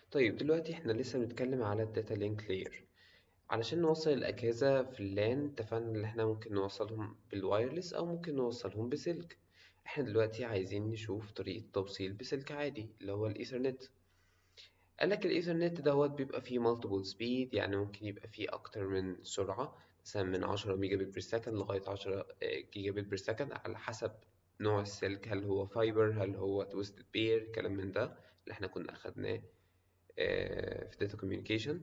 طيب دلوقتي احنا لسه بنتكلم على الداتا لينك لاير علشان نوصل الأجهزة في اللان اتفقنا إن احنا ممكن نوصلهم بالوايرلس أو ممكن نوصلهم بسلك احنا دلوقتي عايزين نشوف طريقة توصيل بسلك عادي اللي هو الإيثرنت قالك الإيثرنت دوت بيبقى فيه multiple speed يعني ممكن يبقى فيه أكتر من سرعة مثلا من عشرة ميجا بت بير سكند لغاية عشرة جيجا بت بير سكند على حسب نوع السلك هل هو فايبر هل هو تويستد بير كلام من ده اللي احنا كنا أخدناه في داتا كوميونيكيشن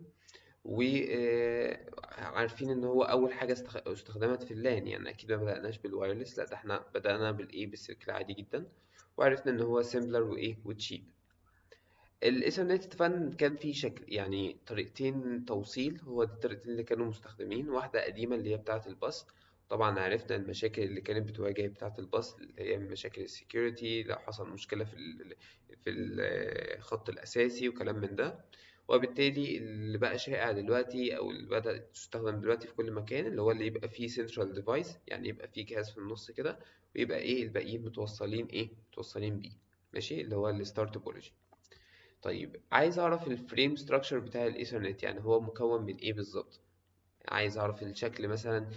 وعارفين ان هو اول حاجه استخدمت في اللان يعني اكيد ما بدأناش بالوايرلس لا ده احنا بدأنا بالايه بالسلك العادي جدا وعرفنا ان هو سيمبلر وايه وتشيب الايثرنت اتفقنا كان في شكل يعني طريقتين توصيل هو دي الطريقتين اللي كانوا مستخدمين واحده قديمه اللي هي بتاعه الباص طبعا عرفنا المشاكل اللي كانت بتواجه بتاعة الباص اللي هي مشاكل السكيورتي لو حصل مشكلة في ال في الخط الأساسي وكلام من ده وبالتالي اللي بقى شائع دلوقتي أو اللي بدأ تستخدم دلوقتي في كل مكان اللي هو اللي يبقى فيه سنترال ديفايس يعني يبقى فيه جهاز في النص كده ويبقى إيه الباقيين متوصلين إيه متوصلين بيه ماشي اللي هو الستار توبولوجي طيب عايز أعرف الفريم ستراكشر بتاع الإيثرنت يعني هو مكون من إيه بالظبط عايز اعرف الشكل مثلا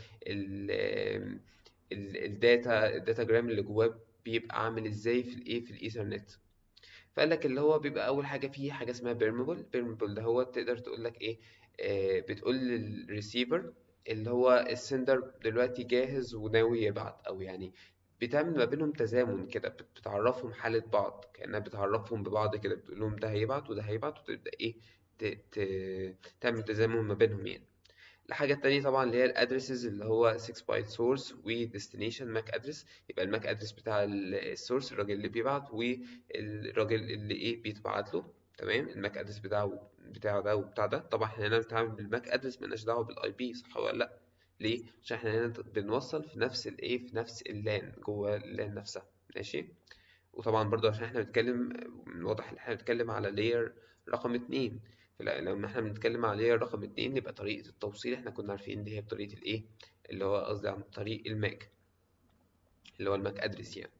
الداتا الداتا جرام اللي جواه بيبقى عامل ازاي في الايه في الايثرنت فقال لك اللي هو بيبقى اول حاجه فيه حاجه اسمها بيرمبل بيرمبل ده هو تقدر تقول لك ايه آه بتقول للريسيفر اللي هو السندر دلوقتي جاهز وناوي يبعت او يعني بتعمل ما بينهم تزامن كده بتعرفهم حالة بعض كأنها بتعرفهم ببعض كده بتقول لهم ده هيبعت وده هيبعت وتبدأ ايه تعمل تزامن ما بينهم يعني الحاجة التانية طبعا اللي هي الادرسز اللي هو 6 بايت سورس وديستنيشن ماك ادرس يبقى الماك ادرس بتاع السورس الراجل اللي بيبعت والراجل اللي ايه بيتبعت له تمام الماك ادرس بتاعه بتاعه ده وبتاع ده طبعا احنا هنا بنتعامل بالماك ادرس مالناش دعوه بالاي بي صح ولا لا ليه عشان احنا هنا بنوصل في نفس الايه في نفس اللان جوه اللان نفسها ماشي وطبعا برضو عشان احنا بنتكلم واضح ان احنا بنتكلم على لاير رقم اتنين لما احنا بنتكلم على لاير رقم اتنين يبقى طريقة التوصيل احنا كنا عارفين ان هي بطريقة الايه اللي هو قصدي عن طريق الماك اللي هو الماك ادرس يعني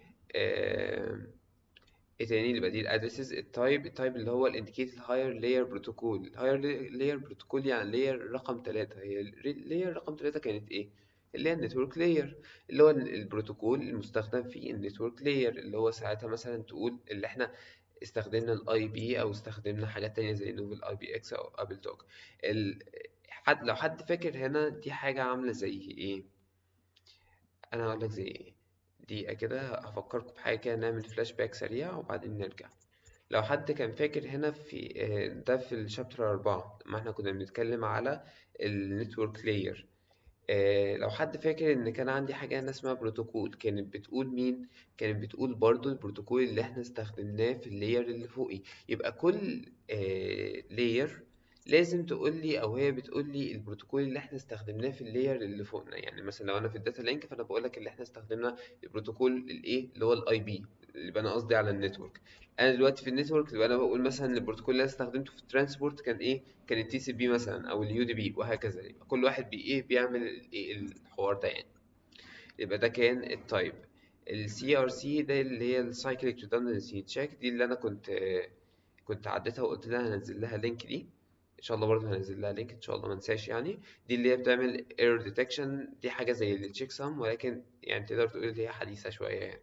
اه ايه تاني اللي بديل ادرسز التايب التايب اللي هو الانديكيتد هاير لاير بروتوكول هاير لاير بروتوكول يعني لاير رقم تلاتة هي لاير رقم تلاتة كانت ايه اللي هي النتورك لاير اللي هو البروتوكول المستخدم في النتورك لاير اللي هو ساعتها مثلا تقول اللي احنا استخدمنا الاي بي او استخدمنا حاجات تانية زي نوفل اي بي اكس او ابل توك ال... حد لو حد فاكر هنا دي حاجة عاملة زي ايه انا هقول لك زي ايه دقيقة كده هفكركم بحاجة كده نعمل فلاش باك سريع وبعدين نرجع لو حد كان فاكر هنا في ده في الشابتر أربعة لما احنا كنا بنتكلم على النتورك لاير آه لو حد فاكر ان كان عندي حاجة هنا اسمها بروتوكول كانت بتقول مين كانت بتقول برضو البروتوكول اللي احنا استخدمناه في اللاير اللي فوقي يبقى كل آه لاير لازم تقول لي او هي بتقول لي البروتوكول اللي احنا استخدمناه في اللاير اللي فوقنا يعني مثلا لو انا في الداتا لينك فانا بقول لك اللي احنا استخدمنا البروتوكول الايه اللي هو الاي بي اللي انا قصدي على النتورك انا دلوقتي في النتورك يبقى انا بقول مثلا البروتوكول اللي انا استخدمته في الترانسبورت كان ايه كان التي سي بي مثلا او اليو دي بي وهكذا يبقى كل واحد بي ايه بيعمل الايه الحوار ده يعني يبقى ده كان التايب السي ار سي ده اللي هي السايكليك ريدندنسي تشيك دي اللي انا كنت كنت عديتها وقلت لها هنزل لها لينك دي ان شاء الله برضه هنزل لها لينك ان شاء الله ما انساش يعني دي اللي هي بتعمل ايرور ديتكشن دي حاجه زي التشيك سام ولكن يعني تقدر تقول هي حديثه شويه يعني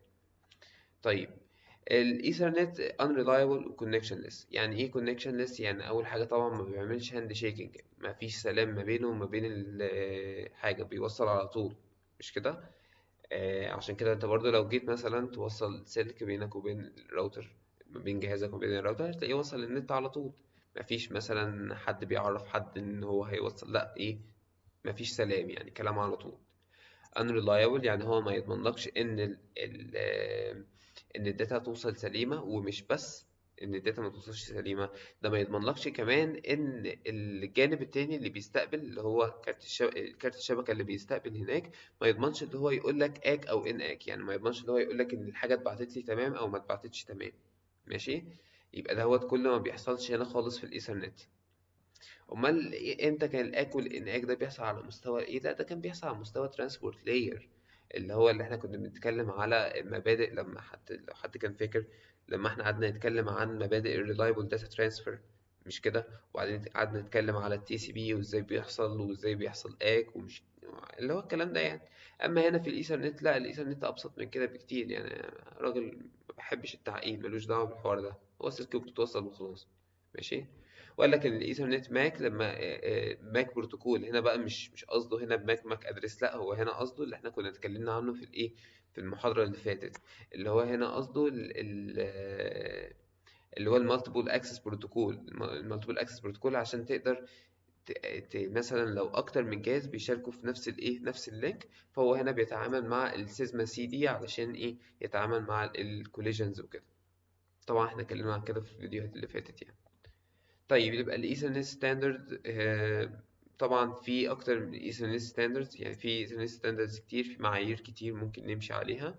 طيب الايثرنت unreliable و connectionless يعني ايه connectionless يعني اول حاجه طبعا ما بيعملش هاند شيكنج ما فيش سلام ما بينه وما بين الحاجه بيوصل على طول مش كده آه عشان كده انت برضو لو جيت مثلا توصل سلك بينك وبين الراوتر ما بين جهازك وبين الراوتر هتلاقيه وصل النت على طول ما فيش مثلا حد بيعرف حد ان هو هيوصل لا ايه ما فيش سلام يعني كلام على طول unreliable يعني هو ما يضمنلكش ان ال ال ان الداتا توصل سليمة ومش بس ان الداتا ما توصلش سليمة ده ما يضمنلكش كمان ان الجانب التاني اللي بيستقبل اللي هو كارت الشبكة كارت الشبكة اللي بيستقبل هناك ما يضمنش اللي هو يقول لك اك او ان اك يعني ما يضمنش اللي هو يقول لك ان الحاجة اتبعتت لي تمام او ما اتبعتتش تمام ماشي يبقى دوت كله ما بيحصلش هنا خالص في الايثرنت امال امتى كان الاك والاناك ده بيحصل على مستوى ايه لا ده كان بيحصل على مستوى ترانسبورت لاير اللي هو اللي احنا كنا بنتكلم على مبادئ لما حد لو حد كان فاكر لما احنا قعدنا نتكلم عن مبادئ الريلايبل داتا ترانسفير مش كده وبعدين قعدنا نتكلم على التي سي بي وازاي بيحصل وازاي بيحصل اك ومش اللي هو الكلام ده يعني اما هنا في الايثرنت لا الايثرنت ابسط من كده بكتير يعني راجل ما بحبش التعقيد ملوش دعوه بالحوار ده هو السلك بتتوصل وخلاص ماشي وقال لك ان الايثرنت ماك لما ماك بروتوكول هنا بقى مش مش قصده هنا بماك ماك ادرس لا هو هنا قصده اللي احنا كنا اتكلمنا عنه في الايه في المحاضره اللي فاتت اللي هو هنا قصده اللي هو المالتيبل اكسس بروتوكول المالتيبل اكسس بروتوكول عشان تقدر مثلا لو اكتر من جهاز بيشاركوا في نفس الايه نفس اللينك فهو هنا بيتعامل مع السيزما سي دي علشان ايه يتعامل مع الكوليجنز وكده طبعا احنا اتكلمنا عن كده في الفيديوهات اللي فاتت يعني طيب يبقى الايثرنت ستاندرد طبعا في اكتر من ايثرنت ستاندردز يعني في ايثرنت ستاندردز كتير في معايير كتير ممكن نمشي عليها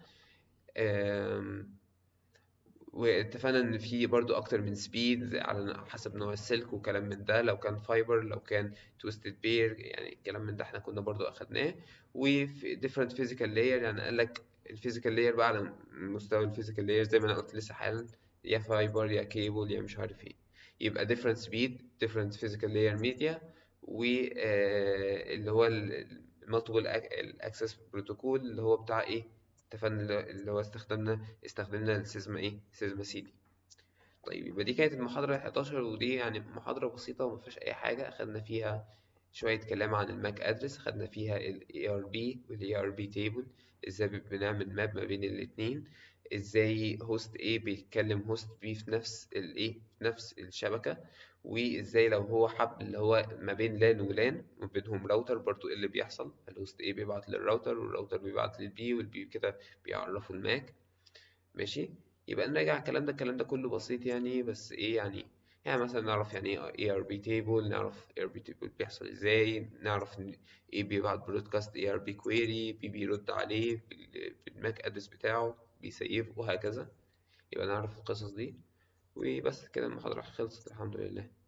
واتفقنا ان في برضو اكتر من سبيد على حسب نوع السلك وكلام من ده لو كان فايبر لو كان تويستد بير يعني الكلام من ده احنا كنا برضو اخدناه وفي different physical layer يعني قال لك الفيزيكال لاير بقى على مستوى الفيزيكال لاير زي ما انا قلت لسه حالا يا فايبر يا كيبل يا مش عارف ايه يبقى different speed different physical layer media واللي هو المالتيبل اكسس بروتوكول اللي هو بتاع ايه اتفقنا اللي هو استخدمنا استخدمنا السيزما ايه سيزما سي دي طيب يبقى دي كانت المحاضرة 11 ودي يعني محاضرة بسيطة وما فيهاش أي حاجة أخدنا فيها شوية كلام عن الماك أدرس أخدنا فيها ال ARB وال ARB table إزاي بنعمل ماب ما بين الاتنين إزاي هوست A بيتكلم هوست B في نفس الإيه في نفس الشبكة وإزاي لو هو حب اللي هو ما بين لان ولان وبينهم راوتر برضو إيه اللي بيحصل الهوست A بيبعت للراوتر والراوتر بيبعت للبي والبي كده بيعرفوا الماك ماشي يبقى نراجع الكلام ده الكلام ده كله بسيط يعني بس ايه يعني يعني مثلا نعرف يعني ايه ARB table نعرف ARB table بيحصل ازاي نعرف ان ايه بيبعت برودكاست ARB query بي بيرد عليه بالماك ادرس بتاعه بيسيف وهكذا يبقى نعرف القصص دي وبس كده المحاضرة خلصت الحمد لله